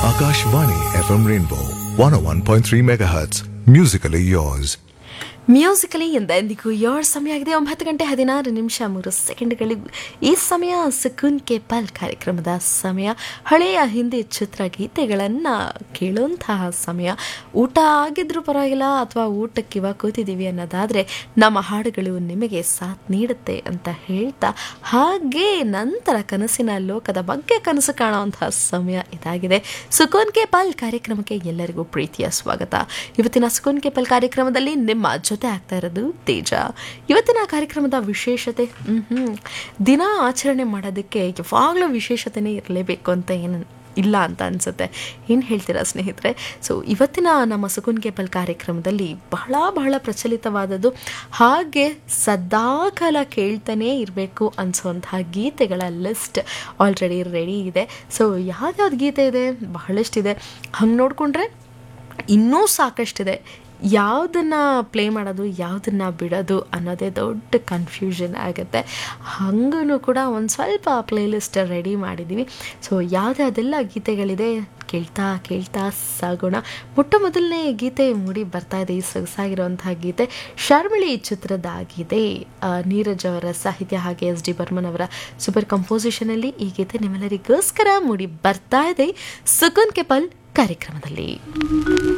Akashvani FM Rainbow 101.3 MHz. Musically yours. Musically ಎಂದೆಂದಿಗೂ ಏಳು ಸಮಯ ಆಗಿದೆ ಒಂಬತ್ತು ಗಂಟೆ ಹದಿನಾರು ನಿಮಿಷ ಮೂರು ಸೆಕೆಂಡ್ಗಳಿಗೂ ಈ ಸಮಯ ಸುಕೂನ್ ಕೆ ಪಲ್ ಕಾರ್ಯಕ್ರಮದ ಸಮಯ ಹಳೆಯ ಹಿಂದಿ ಚಿತ್ರಗೀತೆಗಳನ್ನು ಕೇಳುವಂತಹ ಸಮಯ ಊಟ ಆಗಿದ್ರೂ ಪರವಾಗಿಲ್ಲ ಅಥವಾ ಊಟಕ್ಕೆ ಇವಾಗ ಕೂತಿದ್ದೀವಿ ಅನ್ನೋದಾದರೆ ನಮ್ಮ ಹಾಡುಗಳು ನಿಮಗೆ ಸಾಥ್ ನೀಡುತ್ತೆ ಅಂತ ಹೇಳ್ತಾ ಹಾಗೆ ನಂತರ ಕನಸಿನ ಲೋಕದ ಬಗ್ಗೆ ಕನಸು ಕಾಣುವಂತಹ ಸಮಯ ಇದಾಗಿದೆ ಸುಕೂನ್ ಕೆ ಪಲ್ ಕಾರ್ಯಕ್ರಮಕ್ಕೆ ಎಲ್ಲರಿಗೂ ಪ್ರೀತಿಯ ಸ್ವಾಗತ ಇವತ್ತಿನ ಸುಕೂನ್ ಕೆ ಪಲ್ ಕಾರ್ಯಕ್ರಮದಲ್ಲಿ ನಿಮ್ಮ ಜೊತೆ ಆಗ್ತಾ ಇರೋದು ತೇಜ ಇವತ್ತಿನ ಕಾರ್ಯಕ್ರಮದ ವಿಶೇಷತೆ ಹ್ಮ್ ದಿನ ಆಚರಣೆ ಮಾಡೋದಕ್ಕೆ ಯಾವಾಗಲೂ ವಿಶೇಷತೆನೇ ಇರಲೇಬೇಕು ಅಂತ ಏನು ಇಲ್ಲ ಅಂತ ಅನಿಸುತ್ತೆ ಏನು ಹೇಳ್ತೀರಾ ಸ್ನೇಹಿತರೆ ಸೊ ಇವತ್ತಿನ ನಮ್ಮ ಸುಕುನ್ ಕೇಪಲ್ ಕಾರ್ಯಕ್ರಮದಲ್ಲಿ ಬಹಳ ಬಹಳ ಪ್ರಚಲಿತವಾದದ್ದು ಹಾಗೆ ಸದಾಕಾಲ ಕೇಳ್ತಾನೇ ಇರಬೇಕು ಅನಿಸೋಂತಹ ಗೀತೆಗಳ ಲಿಸ್ಟ್ ಆಲ್ರೆಡಿ ರೆಡಿ ಇದೆ ಸೊ ಯಾವ್ಯಾವ್ದು ಗೀತೆ ಇದೆ ಬಹಳಷ್ಟಿದೆ ಹಂಗೆ ನೋಡಿಕೊಂಡ್ರೆ ಇನ್ನೂ ಸಾಕಷ್ಟಿದೆ ಯಾವುದನ್ನು ಪ್ಲೇ ಮಾಡೋದು ಯಾವುದನ್ನು ಬಿಡೋದು ಅನ್ನೋದೇ ದೊಡ್ಡ ಕನ್ಫ್ಯೂಷನ್ ಆಗುತ್ತೆ ಹಂಗೂ ಕೂಡ ಒಂದು ಸ್ವಲ್ಪ ಪ್ಲೇಲಿಸ್ಟ್ ರೆಡಿ ಮಾಡಿದ್ದೀವಿ ಸೊ ಯಾವುದ್ಯಾವುದೆಲ್ಲ ಗೀತೆಗಳಿದೆ ಕೇಳ್ತಾ ಕೇಳ್ತಾ ಸಾಗೋಣ ಮೊಟ್ಟ ಮೊದಲನೇ ಗೀತೆ ಮೂಡಿ ಬರ್ತಾ ಇದೆ ಈ ಸೊಗಸಾಗಿರುವಂತಹ ಗೀತೆ ಶರ್ಮಿಳಿ ಚಿತ್ರದಾಗಿದೆ ಆ, ನೀರಜ್ ಅವರ ಸಾಹಿತ್ಯ ಹಾಗೆ ಎಸ್ ಡಿ ಬರ್ಮನ್ ಅವರ ಸೂಪರ್ ಕಂಪೋಸಿಷನಲ್ಲಿ ಈ ಗೀತೆ ನಿಮ್ಮೆಲ್ಲರಿಗೋಸ್ಕರ ಮೂಡಿ ಬರ್ತಾ ಇದೆ ಸುಕುನ್ ಕೆಪಲ್ ಕಾರ್ಯಕ್ರಮದಲ್ಲಿ